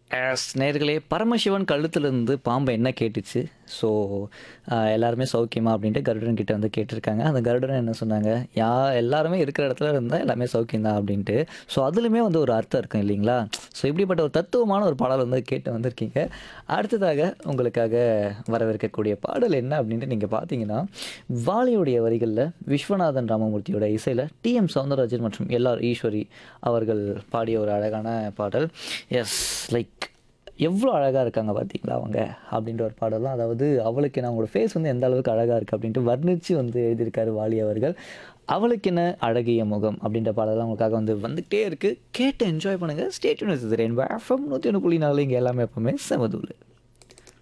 S நேர்களே பரமசிவன் கழுத்துலேருந்து பாம்பை என்ன கேட்டுச்சு ஸோ எல்லாருமே சௌக்கியமா அப்படின்ட்டு கருடன் கிட்ட வந்து கேட்டிருக்காங்க அந்த கருடன் என்ன சொன்னாங்க யா எல்லாருமே இருக்கிற இடத்துல இருந்தால் எல்லாமே சௌக்கியம் தான் அப்படின்ட்டு ஸோ அதுலேயுமே வந்து ஒரு அர்த்தம் இருக்கும் இல்லைங்களா ஸோ இப்படிப்பட்ட ஒரு தத்துவமான ஒரு பாடல் வந்து கேட்டு வந்திருக்கீங்க அடுத்ததாக உங்களுக்காக வரவிருக்கக்கூடிய பாடல் என்ன அப்படின்ட்டு நீங்கள் பார்த்தீங்கன்னா வாலியுடைய வரிகளில் விஸ்வநாதன் ராமமூர்த்தியோட இசையில் டிஎம் சவுந்தரராஜன் மற்றும் எல்ஆர் ஈஸ்வரி அவர்கள் பாடிய ஒரு அழகான பாடல் எஸ் லைக் எவ்வளோ அழகாக இருக்காங்க பார்த்தீங்களா அவங்க அப்படின்ற ஒரு பாடலாம் அதாவது அவளுக்கு என்ன அவங்களோட ஃபேஸ் வந்து எந்த அளவுக்கு அழகாக இருக்குது அப்படின்ட்டு வர்ணித்து வந்து எழுதியிருக்காரு வாலி அவர்கள் அவளுக்கு என்ன அழகிய முகம் அப்படின்ற பாடலாம் உங்களுக்காக வந்து வந்துகிட்டே இருக்குது கேட்டு என்ஜாய் பண்ணுங்கள் ஸ்டேட் யூனிவர்சிட்டி ரெயின்போ எஃப்எம் நூற்றி ஒன்று புள்ளி நாலு இங்கே எல்லாமே எப்பவுமே செமதூள்